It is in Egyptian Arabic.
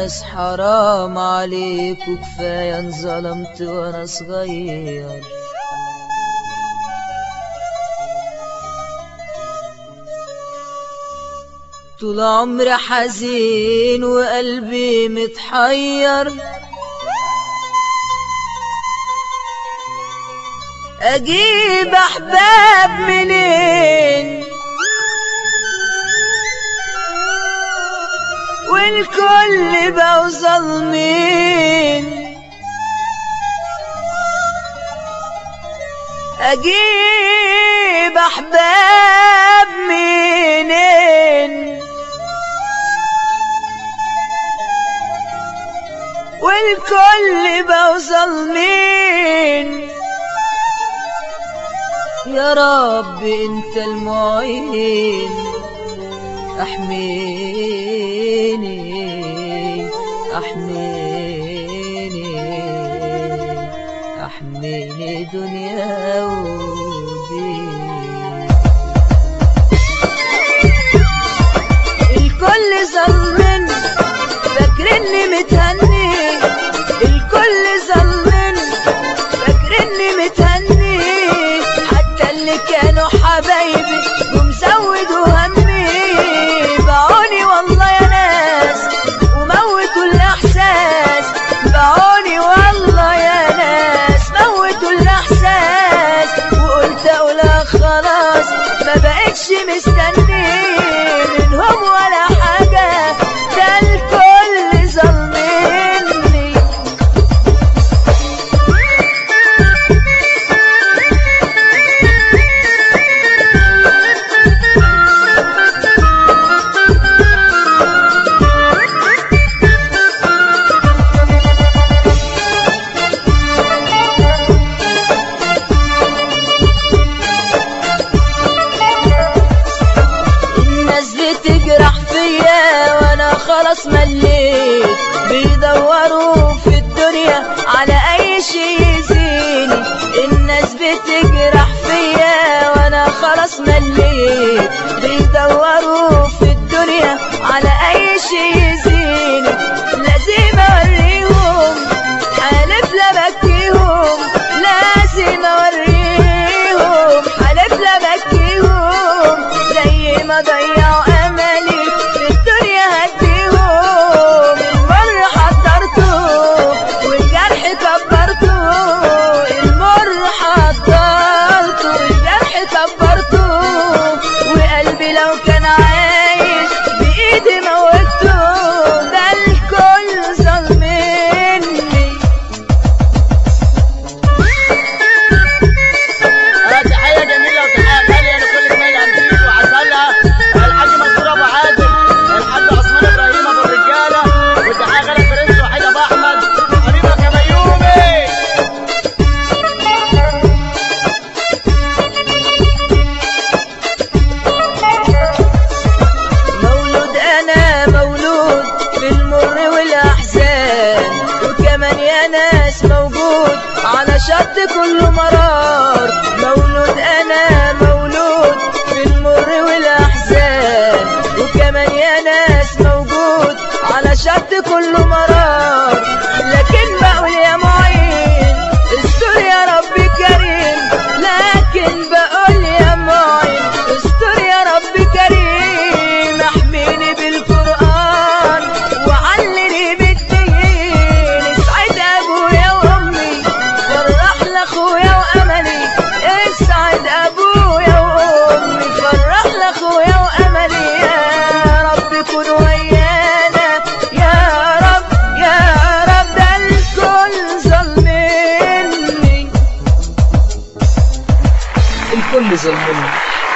ناس حرام عليكوا كفاية انظلمت وانا صغير طول عمري حزين وقلبي متحير اجيب احباب منين والكل بقوا ظالمين اجيب احباب منين والكل بقوا ظالمين يا رب انت المعين احميني احميني احميني دنيا ودين الكل ظلمني فاكرني متهني الكل ظلمني فاكرني متهني حتى اللي كانوا حبايبي ومزودوا همي باعوني والله يا ناس وموتوا الاحساس باعوني والله يا ناس موتوا الاحساس وقلت اقولها خلاص ما بقتش مستني منهم ولا حاجه ده الكل ظلمني الناس بتجرح فيا وانا خلاص مليت بيدوروا في الدنيا على اي شيء يزيني الناس بتجرح فيا وانا خلاص مليت بيدوروا في الدنيا على اي شيء يزيني لازم اوريهم حالف لا بكيهم لازم اوريهم حالف لا بكيهم زي ما ضيعوا املي في الدنيا هديهم المر حضرته والجرح كبرته المر حضرته والجرح كبرته وقلبي لو كان عايش بايدي موته ده الكل ظلمني آه، تحية جميلة وتحية غالية لكل جماهير أنتيل وعسلها الحاج منصور أبو عادل الحاج عثمان إبراهيم أبو الرجالة وتحية غالية برنس وحيد أبو أحمد حبيبك يا بيومي مولود انا مولود في المر والاحزان وكمان يا ناس موجود على شط كل مرار مولود انا مولود في المر والاحزان وكمان يا ناس موجود على شط كل مرار لكن بقول يا معين استر يا رب كريم لكن بقول يا معين استر يا رب كريم احميني بالقرآن وعلني بالدين اسعد ابويا وامي فرح لاخويا واملي اسعد ابويا وامي فرح لاخويا واملي يا رب كن ويانا يا رب يا رب ده الكل ظلمني الكل ظلمني